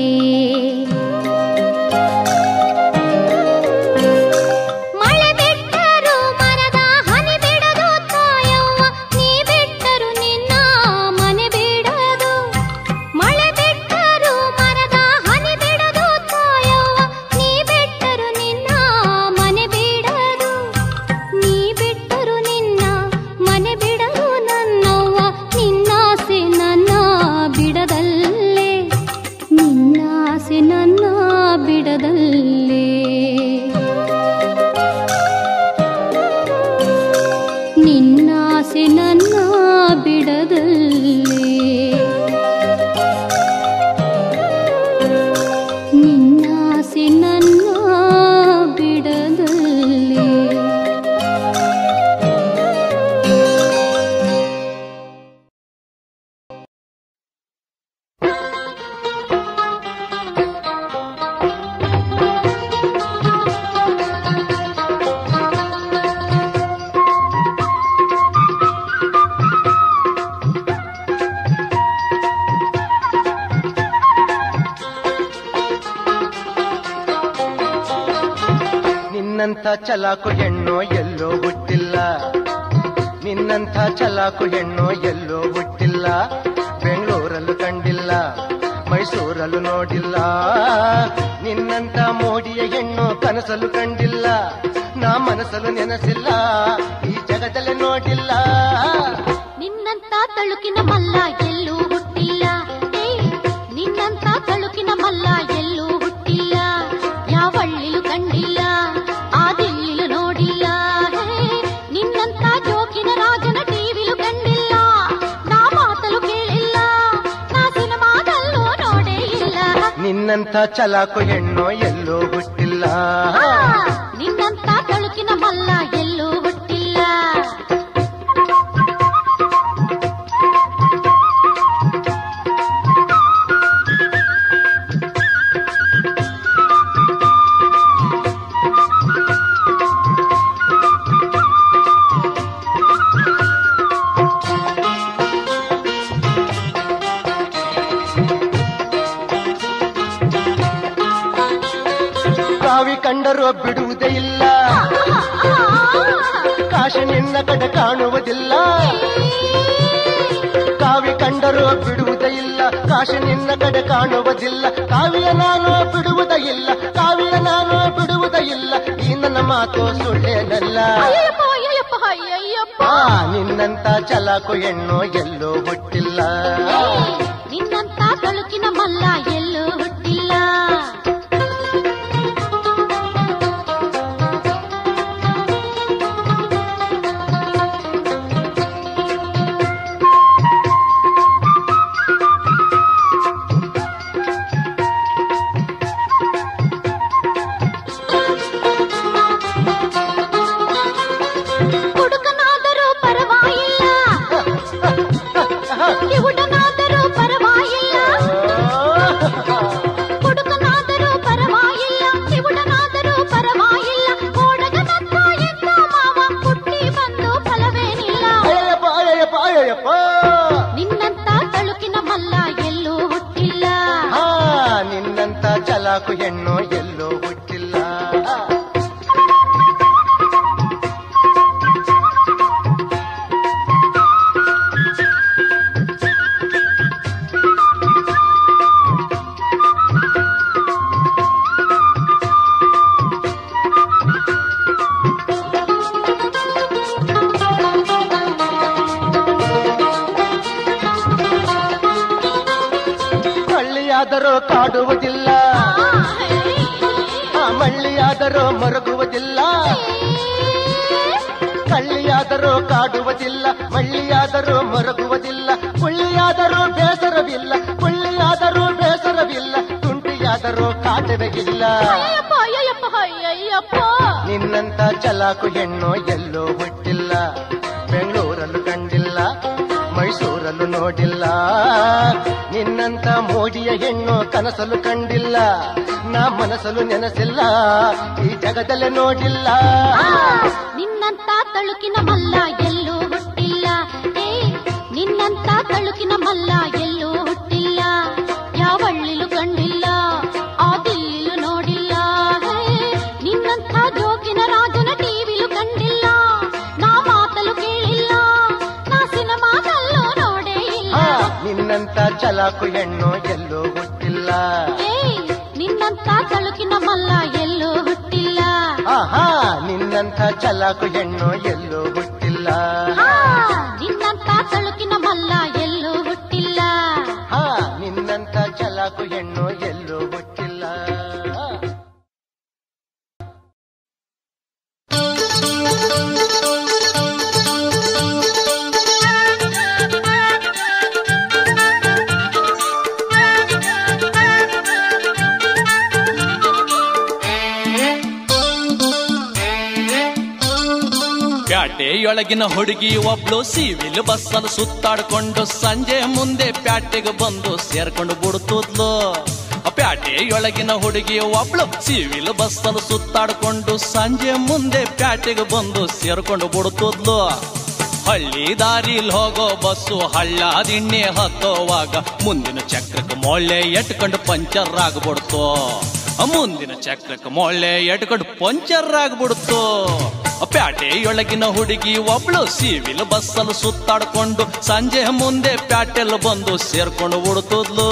ಮಳೆ ಬಿಟ್ಟರು ಮರದ ಹನಿ ಬಿಡದು ತಾಯವ್ವ ನೀ ಬಿಟ್ಟರು ನಿನ್ನ ಮನೆ ಬಿಡದು ಮಳೆ ಬಿಟ್ಟರು ಮರದ ಹನಿ ಬಿಡದು ತಾಯವ್ವ ನೀ ಬಿಟ್ಟರು ನಿನ್ನ ಮನೆ ಬಿಡದು ನೀ ಬಿಟ್ಟರು ನಿನ್ನ ಮನೆ ಬಿಡದು ನನ್ನವ್ವ ನಿನ್ನಾಸೆ ನನ್ನ ಬಿಡದಲ್ಲೇ ನಿನ್ನಾಸೆ ನನ್ನ ಬಿಡದಲ್ಲೇ ನಿನ್ನಾಸೆ ನನ್ನ ಬಿಡದಲ್ಲೇ ನಿನ್ನಾಸೆ ನನ್ನ ಬಿಡದಲ್ಲೇ
ನಿನ್ನಂಥ ಚಲಾಕು ಹೆಣ್ಣು ಎಲ್ಲೋ ಹುಟ್ಟಿಲ್ಲ ನಿನ್ನಂಥ ಚಲಾಕು ಹೆಣ್ಣು ಎಲ್ಲೋ ಹುಟ್ಟಿಲ್ಲ ಬೆಂಗಳೂರಲ್ಲೂ ಕಂಡಿಲ್ಲ ಮೈಸೂರಲ್ಲೂ ನೋಡಿಲ್ಲ ನಿನ್ನಂಥ ಮೋಡಿಯ ಹೆಣ್ಣು ಕನಸಲು ಕಂಡಿಲ್ಲ ನಾ ಮನಸ್ಸಲು ನೆನಸಿಲ್ಲ ಈ ಜಗದಲ್ಲಿ ನೋಡಿಲ್ಲ
ನಿನ್ನಂತ ತಳುಕಿನ ಮಲ್ಲ ಎಲ್ಲೂ ಹುಟ್ಟಿಲ್ಲ ಏ, ನಿನ್ನಂತ ತಳುಕಿನ ಮಲ್ಲ ಎಲ್ಲೂ ಹುಟ್ಟಿಲ್ಲ ಯಾವಳ್ಳಿಲು ಕಂಡಿಲ್ಲ ಆ ದಿಲ್ಲಿ
ನಿನ್ನಂಥ ಚಲಾಕು ಹೆಣ್ಣು ಎಲ್ಲೋ ಹುಟ್ಟಿಲ್ಲ
ಆ, ನಿನ್ನಂತ ತಳುಕಿನ ಮಲ್ಲ ಎಲ್ಲೂ ಹುಟ್ಟಿಲ್ಲ
ಕಾವಿ ಕಂಡರೂ ಬಿಡುವುದೇ ಇಲ್ಲ ಕಾಶಿ ನಿನ್ನ ಕಡೆ ಕಾಣುವುದಿಲ್ಲ ಕಾವಿ ಕಂಡರೂ ಬಿಡುವುದೇ ಇಲ್ಲ ಕಾಶಿ ನಿನ್ನ ಕಡೆ ಕಾಣುವುದಿಲ್ಲ ಕಾವಿಯ ನಾನು ಬಿಡುವುದೇ ಇಲ್ಲ ಕಾವಿಯ ನಾನು ಬಿಡುವುದೇ ಇಲ್ಲ ಈ ನನ್ನ ಮಾತು ಸುಳ್ಳೇನಲ್ಲ
ಅಯ್ಯಪ್ಪ ಅಯ್ಯಪ್ಪ ಅಯ್ಯಯ್ಯಪ್ಪ
ಆ ನಿನ್ನಂತ ಚಲಾಕು ಹೆಣ್ಣು ಎಲ್ಲೋ ಹುಟ್ಟಿಲ್ಲ
ನಿನ್ನಂತ ತಳುಕಿನ ಮಲ್ಲ ಎಲ್ಲೂ ಹುಟ್ಟಿಲ್ಲ ಹುಡುಕನಾದರೂ ಪರವಾಗಿಲ್ಲ ಕಿವುಡನಾದರೂ ಪರವಾಗಿಲ್ಲ ಹುಡುಕನಾದರೂ ಪರವಾಗಿಲ್ಲ ಕಿವುಡನಾದರೂ ಪರವಾಗಿಲ್ಲ ಕೋಡಗನಂತ ಎಂದ ಮಾವ ಹುಟ್ಟಿ ಬಂದು ಫಲವೇನಿಲ್ಲ
ಅಯ್ಯಪ್ಪ ಅಯ್ಯಪ್ಪ ಅಯ್ಯಪ್ಪ
ನಿನ್ನಂತ ತಳುಕಿನ ಮಲ್ಲ ಎಲ್ಲೂ ಹುಟ್ಟಿಲ್ಲ
ಆ ನಿನ್ನಂತ ಚಲಾಕು ಹೆಣ್ಣು ಎಲ್ಲೋ ಹುಟ್ಟಿಲ್ಲ ಹಳ್ಳಿಯಾದರೂ ಕಾಡುವುದಿಲ್ಲ ಆ ಮಳ್ಳಿಯಾದರೂ ಮರಗುವುದಿಲ್ಲ ಕಳ್ಳಿಯಾದರೂ ಕಾಡುವುದಿಲ್ಲ ಮಳ್ಳಿಯಾದರೂ ಮರಗುವುದಿಲ್ಲ ಕುಳ್ಳಿಯಾದರೂ ಬೇಸರವಿಲ್ಲ ಕುಳ್ಳಿಯಾದರೂ ಬೇಸರವಿಲ್ಲ ತುಂಟಿಯಾದರೂ ಕಾಟವೇ ಇಲ್ಲ
ಅಯ್ಯಪ್ಪ ಅಯ್ಯಪ್ಪ ಅಯ್ಯಯ್ಯಪ್ಪ
ನಿನ್ನಂತ ಚಲಾಕು ಹೆಣ್ಣು ಎಲ್ಲೋ ಹುಟ್ಟಿಲ್ಲ ಬೆಂಗಳೂರಲ್ಲೂ ಕಂಡಿಲ್ಲ ಮೈಸೂರಲ್ಲೂ ನೋಡಿಲ್ಲ ನಿನ್ನಂತ ಮೋಡಿಯ ಹೆಣ್ಣು ಕನಸಲು ಕಂಡಿಲ್ಲ ನಾ ಮನಸ್ಸಲು ನೆನಸಿಲ್ಲ ಈ ಜಗದಲ್ಲೇ ನೋಡಿಲ್ಲ
ನಿನ್ನಂತ ತಳುಕಿನ ಮಲ್ಲ ಎಲ್ಲೂ ಹುಟ್ಟಿಲ್ಲ ಏ ನಿನ್ನಂತ ತಳುಕಿನ ಮಲ್ಲ ಎಲ್ಲೂ ಹುಟ್ಟಿಲ್ಲ ಯಾವಳ್ಳಿಲು ಕಂಡಿಲ್ಲ ಆ ದಿಲ್ಲಿಲು ನೋಡಿಲ್ಲ ಹೇ, ನಿನ್ನಂತ ಜೋಕಿನ ರಾಜನ ಟಿವಿಲು ಕಂಡಿಲ್ಲ ನಾ ಮಾತಲು ಕೇಳಿಲ್ಲ ನಾ ಸಿನಿಮಾದಲ್ಲೂ ನೋಡೇ ಇಲ್ಲ
ಆ, ನಿನ್ನಂತ ಚಲಾಕು ಹೆಣ್ಣು ಎಲ್ಲೋ ಹುಟ್ಟಿಲ್ಲ
ಏ ನಿನ್ನಂತ ತಳುಕಿನ ಮಲ್ಲ ಎಲ್ಲೂ ಹುಟ್ಟಿಲ್ಲ
ಆಹಾ ನಿನ್ನಂತ ಚಲಾಕು ಹೆಣ್ಣು ಎಲ್ಲೋ ಹುಟ್ಟಿಲ್ಲ
ಹಾ ನಿನ್ನಂತ ತಳುಕಿನ ಮಲ್ಲ ಎಲ್ಲೂ ಹುಟ್ಟಿಲ್ಲ
ಹಾ ನಿನ್ನಂತ ಚಲಾಕು ಹೆಣ್ಣು ಎಲ್ಲೋ ಹುಟ್ಟಿಲ್ಲ
ಪ್ಯಾಟೆಯೊಳಗಿನ ಹುಡುಗಿ ಒಬ್ಳು ಸಿವಿಲ್ ಬಸ್ಸಲ್ಲಿ ಸುತ್ತಾಡ್ಕೊಂಡು ಸಂಜೆ ಮುಂದೆ ಪ್ಯಾಟೆಗೆ ಬಂದು ಸೇರ್ಕೊಂಡು ಬಿಡುತ್ತಿದ್ಲು ಆ ಪ್ಯಾಟೆಯೊಳಗಿನ ಹುಡುಗಿ ಒಬ್ಳು ಸಿವಿಲ್ ಬಸ್ಸಲ್ಲಿ ಸುತ್ತಾಡ್ಕೊಂಡು ಸಂಜೆ ಮುಂದೆ ಪ್ಯಾಟೆಗೆ ಬಂದು ಸೇರ್ಕೊಂಡು ಬಿಡುತ್ತಿದ್ಲು ಹಳ್ಳಿ ದಾರಿಲ್ ಹೋಗೋ ಬಸ್ಸು ಹಳ್ಳ ದಿಣ್ಣೆ ಹತ್ತೋವಾಗ ಮುಂದಿನ ಚಕ್ರಕ್ಕೆ ಮೊಳ್ಳೆ ಎಟ್ಕೊಂಡು ಪಂಚರ್ ಆಗ್ಬಿಡ್ತು ಆ ಮುಂದಿನ ಚಕ್ರಕ್ಕೆ ಮೊಳ್ಳೆ ಎಟ್ಕೊಂಡು ಪಂಚರ್ ಆಗ್ಬಿಡ್ತು ಆ ಪ್ಯಾಟೆಯೊಳಗಿನ ಹುಡುಗಿ ಒಬ್ಳು ಸಿವಿಲ್ ಬಸ್ಸಲ್ಲಿ ಸುತ್ತಾಡ್ಕೊಂಡು ಸಂಜೆ ಮುಂದೆ ಪ್ಯಾಟೆಲ್ ಬಂದು ಸೇರ್ಕೊಂಡು ಬಿಡ್ತದ್ಲು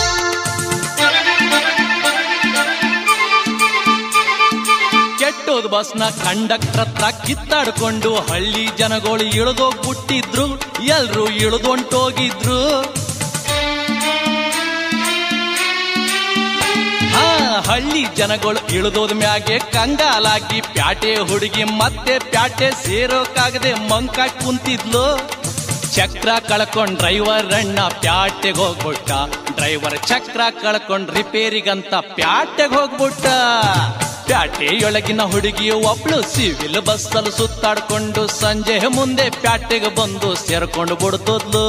ಕೆಟ್ಟೋದ್ ಬಸ್ನ ಕಂಡಕ್ಟರ್ ಹತ್ರ ಕಿತ್ತಾಡ್ಕೊಂಡು ಹಳ್ಳಿ ಜನಗಳು ಇಳಿದೋಗ್ಬಿಟ್ಟಿದ್ರು ಎಲ್ರು ಇಳಿದೊಂಟೋಗಿದ್ರು ಹಾ ಹಳ್ಳಿ ಜನಗಳು ಇಳಿದೋದ ಮ್ಯಾಗೆ ಕಂಗಾಲಾಗಿ ಪ್ಯಾಟೆ ಹುಡುಗಿ ಮತ್ತೆ ಪ್ಯಾಟೆ ಸೇರೋಕಾಗದೆ ಮಂಕ ಕುಂತಿದ್ಲು ಚಕ್ರ ಕಳ್ಕೊಂಡ್ ಡ್ರೈವರ್ ಅಣ್ಣ ಪ್ಯಾಟೆಗೆ ಹೋಗ್ಬಿಟ್ಟ ಡ್ರೈವರ್ ಚಕ್ರ ಕಳ್ಕೊಂಡ್ ರಿಪೇರಿಗಂತ ಪ್ಯಾಟೆಗೆ ಹೋಗ್ಬಿಟ್ಟ ಪ್ಯಾಟೆಯೊಳಗಿನ ಹುಡುಗಿ ಒಬ್ಳು ಸಿವಿಲ್ ಬಸ್ಸಲ್ಲಿ ಸುತ್ತಾಡ್ಕೊಂಡು ಸಂಜೆ ಮುಂದೆ ಪ್ಯಾಟೆಗೆ ಬಂದು ಸೇರ್ಕೊಂಡು ಬಿಡ್ತದ್ಲು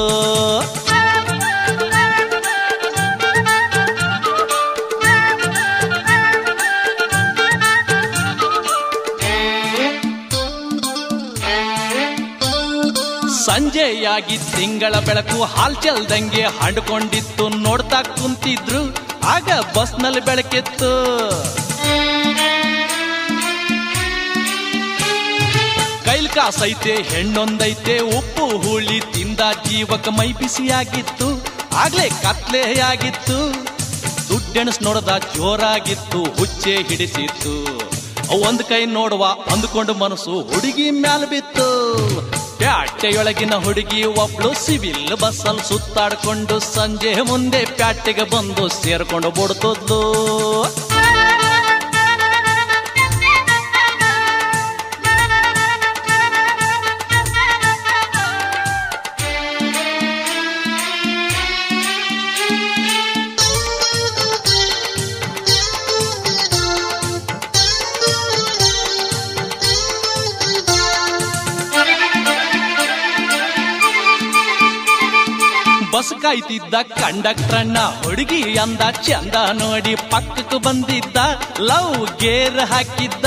ಸಂಜೆಯಾಗಿ ತಿಂಗಳ ಬೆಳಕು ಹಾಲ್ ಚೆಲ್ದಂಗೆ ಹಂಡ್ಕೊಂಡಿತ್ತು ನೋಡ್ತಾ ಕುಂತಿದ್ರು ಆಗ ಬಸ್ನಲ್ಲಿ ಬೆಳಕಿತ್ತು ಕೈಲ್ ಕಾಸೈತೆ ಹೆಣ್ಣೊಂದೈತೆ ಉಪ್ಪು ಹುಳಿ ತಿಂದ ಜೀವಕ ಮೈ ಬಿಸಿಯಾಗಿತ್ತು ಆಗ್ಲೇ ಕತ್ಲೆ ಆಗಿತ್ತು ದುಡ್ಡೆಣಸ್ ನೋಡದ ಜೋರಾಗಿತ್ತು ಹುಚ್ಚೆ ಹಿಡಿಸಿತ್ತು ಒಂದ್ ಕೈ ನೋಡುವ ಅಂದುಕೊಂಡು ಮನಸ್ಸು ಹುಡುಗಿ ಮ್ಯಾಲ ಬಿತ್ತು ಪ್ಯಾಟೆಯೊಳಗಿನ ಹುಡುಗಿ ಒಬ್ಳು ಸಿವಿಲ್ ಬಸ್ಸಲ್ಲಿ ಸುತ್ತಾಡ್ಕೊಂಡು ಸಂಜೆ ಮುಂದೆ ಪ್ಯಾಟೆಗೆ ಬಂದು ಸೇರ್ಕೊಂಡು ಬಿಡ್ತದ್ಲು ಬಸ್ ಕಾಯ್ತಿದ್ದ ಕಂಡಕ್ಟರ್ನ ಹುಡುಗಿ ಅಂದ ಚಂದ ನೋಡಿ ಪಕ್ಕಕ್ಕೆ ಬಂದಿದ್ದ ಲವ್ ಗೇರ್ ಹಾಕಿದ್ದ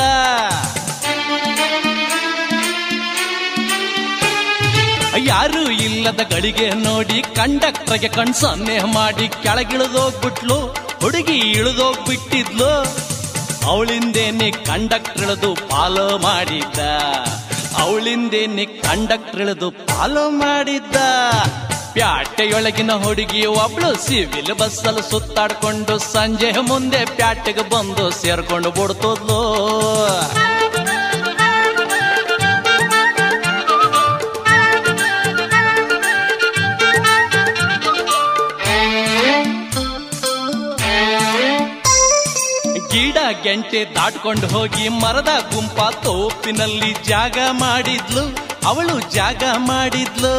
ಯಾರು ಇಲ್ಲದ ಗಳಿಗೆ ನೋಡಿ ಕಂಡಕ್ಟರ್ಗೆ ಕಣ್ ಸನ್ನೆ ಮಾಡಿ ಕೆಳಗಿಳಿದೋಗ್ಬಿಟ್ಲು ಹುಡುಗಿ ಇಳಿದೋಗ್ಬಿಟ್ಟಿದ್ಲು ಅವಳಿಂದೇನೆ ಕಂಡಕ್ಟರ್ ಇಳಿದು ಫಾಲೋ ಮಾಡಿದ್ದ ಅವಳಿಂದೇನೆ ಕಂಡಕ್ಟರ್ ಇಳಿದು ಫಾಲೋ ಮಾಡಿದ್ದ ಪ್ಯಾಟೆಯೊಳಗಿನ ಹುಡುಗಿ ಒಬ್ಳು ಸಿವಿಲ್ ಬಸ್ಸಲ್ಲಿ ಸುತ್ತಾಡ್ಕೊಂಡು ಸಂಜೆ ಮುಂದೆ ಪ್ಯಾಟೆಗೆ ಬಂದು ಸೇರ್ಕೊಂಡು ಬಿಡ್ತದ್ಲು ಗಿಡ ಗೆಂಟೆ ದಾಟ್ಕೊಂಡು ಹೋಗಿ ಮರದ ಗುಂಪ ತೋಪಿನಲ್ಲಿ ಜಾಗ ಮಾಡಿದ್ಲು ಅವಳು ಜಾಗ ಮಾಡಿದ್ಲು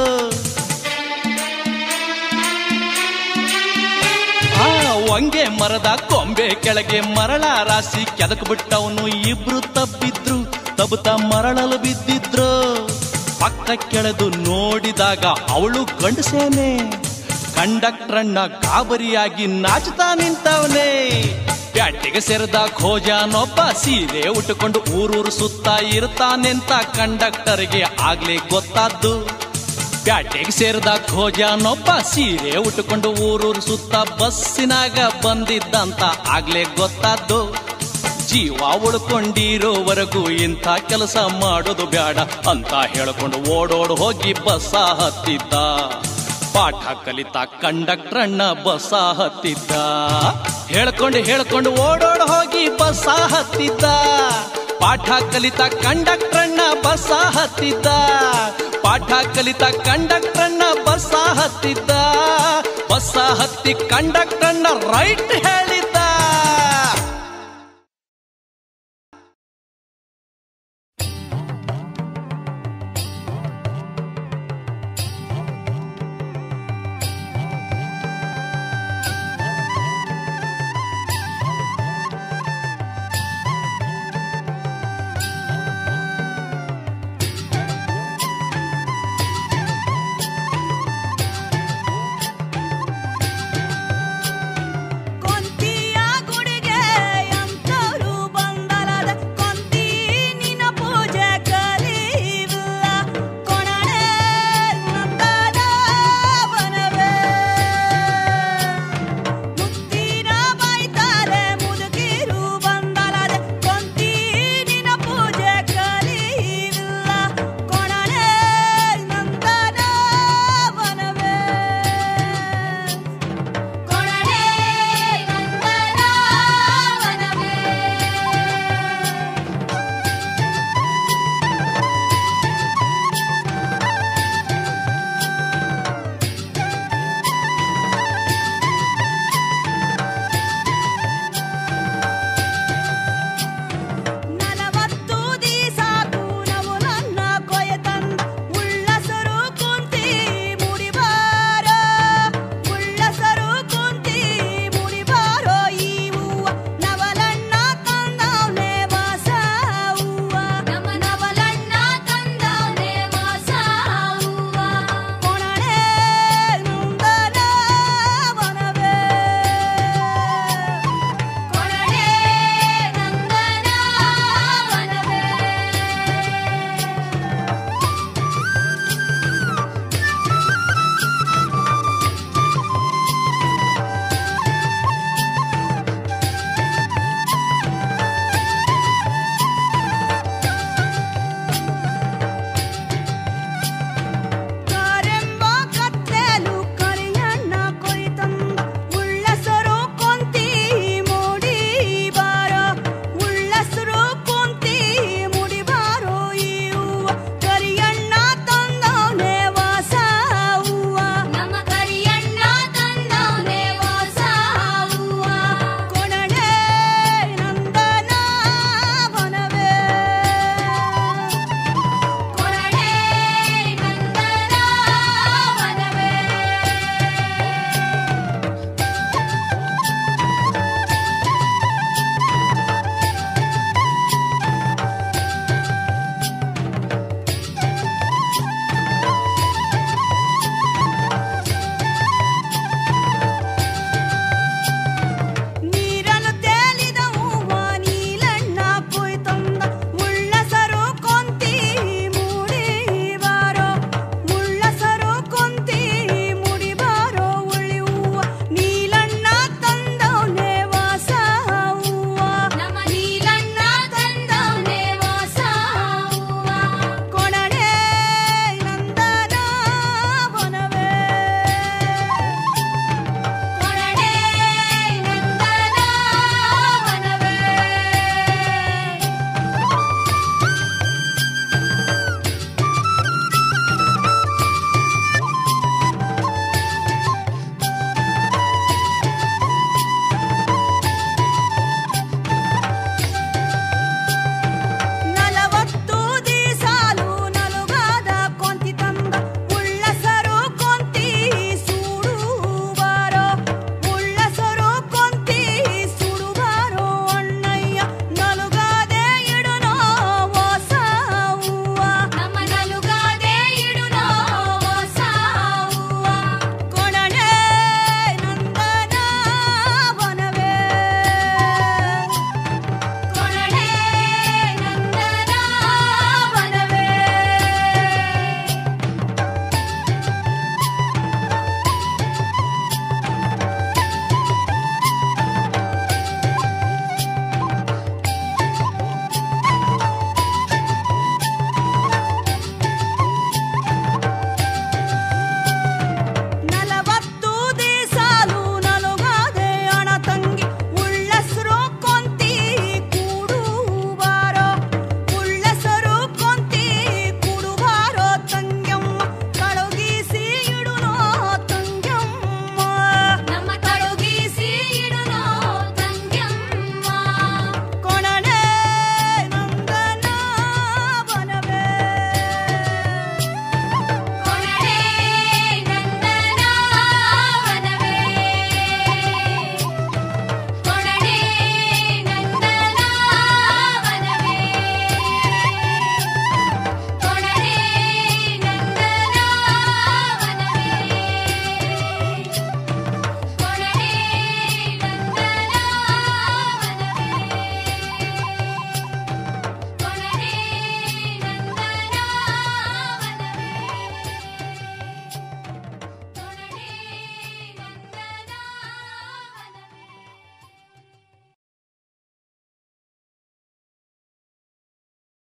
ಆ ಒಂಗೆ ಮರದ ಕೊಂಬೆ ಕೆಳಗೆ ಮರಳ ರಾಶಿ ಕೆದಕ್ ಬಿಟ್ಟವನು ಇಬ್ರು ತಬ್ಬಿದ್ರು ತಬುತ ಮರಳಲು ಬಿದ್ದಿದ್ರು ಪಕ್ಕ ಕೆಳೆದು ನೋಡಿದಾಗ ಅವಳು ಗಂಡಸೇನೆ ಕಂಡಕ್ಟರನ್ನ ಗಾಬರಿಯಾಗಿ ನಾಚುತ್ತಾ ನಿಂತವನೇ ಪ್ಯಾಟೆಗೆ ಸೇರಿದ ಖೋಜನೊಬ್ಬ ಸೀರೆ ಉಟ್ಟುಕೊಂಡು ಊರೂರು ಸುತ್ತ ಇರ್ತಾನೆಂತ ಕಂಡಕ್ಟರ್ಗೆ ಆಗ್ಲೇ ಗೊತ್ತಾದ್ದು ಪ್ಯಾಟೆಗೆ ಸೇರಿದ ಖೋಜನೊಬ್ಬ ಸೀರೆ ಉಟ್ಟುಕೊಂಡು ಊರೂರು ಸುತ್ತ ಬಸ್ಸಿನಾಗ ಬಂದಿದ್ದಂತ ಆಗ್ಲೇ ಗೊತ್ತಾದ್ದು ಜೀವ ಉಳ್ಕೊಂಡಿರೋವರೆಗೂ ಇಂಥ ಕೆಲಸ ಮಾಡೋದು ಬ್ಯಾಡ ಅಂತ ಹೇಳ್ಕೊಂಡು ಓಡೋಡ್ ಹೋಗಿ ಬಸ್ಸ ಹತ್ತಿದ್ದ ಪಾಠ ಕಲಿತ ಕಂಡಕ್ಟರ್ನ ಬಸ್ಸ ಹತ್ತಿದ್ದ ಹೇಳ್ಕೊಂಡು ಹೇಳ್ಕೊಂಡು ಓಡೋಡ್ ಹೋಗಿ ಬಸ್ಸ ಹತ್ತಿದ್ದ ಪಾಠ ಕಲಿತ ಕಂಡಕ್ಟರ್ನ ಬಸ್ಸ ಹತ್ತಿದ್ದ ಪಾಠ ಕಲಿತ ಕಂಡಕ್ಟರ್ನ ಬಸ್ಸ ಹತ್ತಿದ್ದ ಬಸ್ಸ ಹತ್ತಿ ಕಂಡಕ್ಟರ್ನ ರೈಟ್ ಹೇಳ